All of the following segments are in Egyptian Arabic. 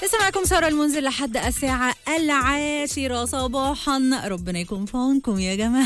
لسه معكم ساره المنزل لحد الساعه العاشره صباحا ربنا يكون في عونكم يا جماعه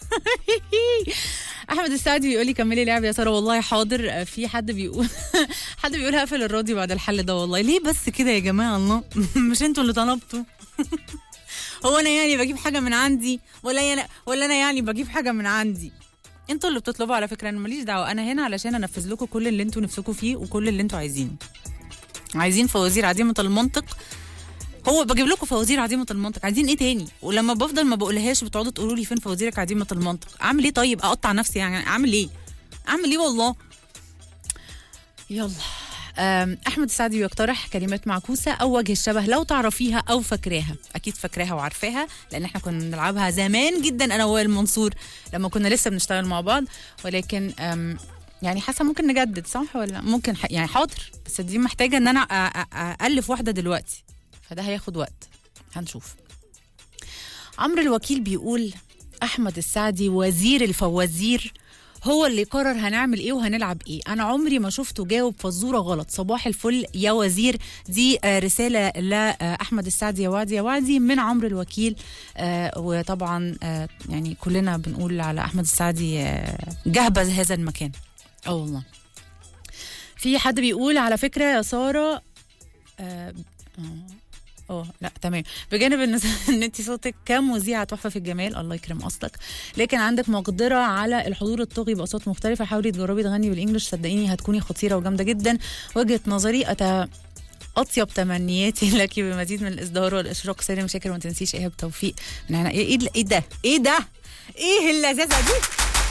احمد السعدي بيقول لي كملي لعب يا ساره والله حاضر في حد بيقول حد بيقول هقفل الراديو بعد الحل ده والله ليه بس كده يا جماعه الله مش انتوا اللي طلبتوا هو انا يعني بجيب حاجه من عندي ولا انا ولا انا يعني بجيب حاجه من عندي انتوا اللي بتطلبوا على فكره انا ماليش دعوه انا هنا علشان انفذ لكم كل اللي انتوا نفسكم فيه وكل اللي انتوا عايزينه عايزين فوازير عديمه المنطق هو بجيب لكم فوازير عديمه المنطق عايزين ايه تاني ولما بفضل ما بقولهاش بتقعدوا تقولوا لي فين فوازيرك عديمه المنطق اعمل ايه طيب اقطع نفسي يعني اعمل ايه اعمل ايه والله يلا أم، احمد السعدي بيقترح كلمات معكوسه او وجه الشبه لو تعرفيها او فاكراها اكيد فاكراها وعارفاها لان احنا كنا بنلعبها زمان جدا انا ووائل منصور لما كنا لسه بنشتغل مع بعض ولكن أم، يعني حاسه ممكن نجدد صح ولا ممكن ح... يعني حاضر بس دي محتاجه ان انا أ... أ... الف واحده دلوقتي فده هياخد وقت هنشوف عمرو الوكيل بيقول احمد السعدي وزير الفوازير هو اللي قرر هنعمل ايه وهنلعب ايه انا عمري ما شفته جاوب فزوره غلط صباح الفل يا وزير دي آه، رساله لاحمد السعدي يا وعدي يا وعدي من عمرو الوكيل آه، وطبعا آه، يعني كلنا بنقول على احمد السعدي آه، جهبذ هذا المكان اه والله في حد بيقول على فكره يا ساره آه، آه، اه لا تمام بجانب ان ان انت صوتك كمذيعه تحفه في الجمال الله يكرم اصلك لكن عندك مقدره على الحضور الطاغي باصوات مختلفه حاولي تجربي تغني بالانجلش صدقيني هتكوني خطيره وجامده جدا وجهه نظري أت... اطيب تمنياتي لك بمزيد من الازدهار والاشراق سالم شاكر وما تنسيش ايهاب توفيق من هنا ايه ايه إيه ده ايه ده ايه اللذاذه دي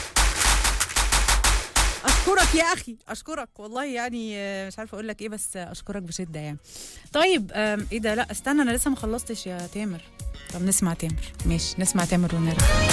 اشكرك يا اخي اشكرك والله يعني آه، مش عارفه اقول لك ايه بس آه، اشكرك بشده يعني طيب آم، ايه ده لا استنى انا لسه ما خلصتش يا تامر طب نسمع تامر ماشي نسمع تامر ونرجع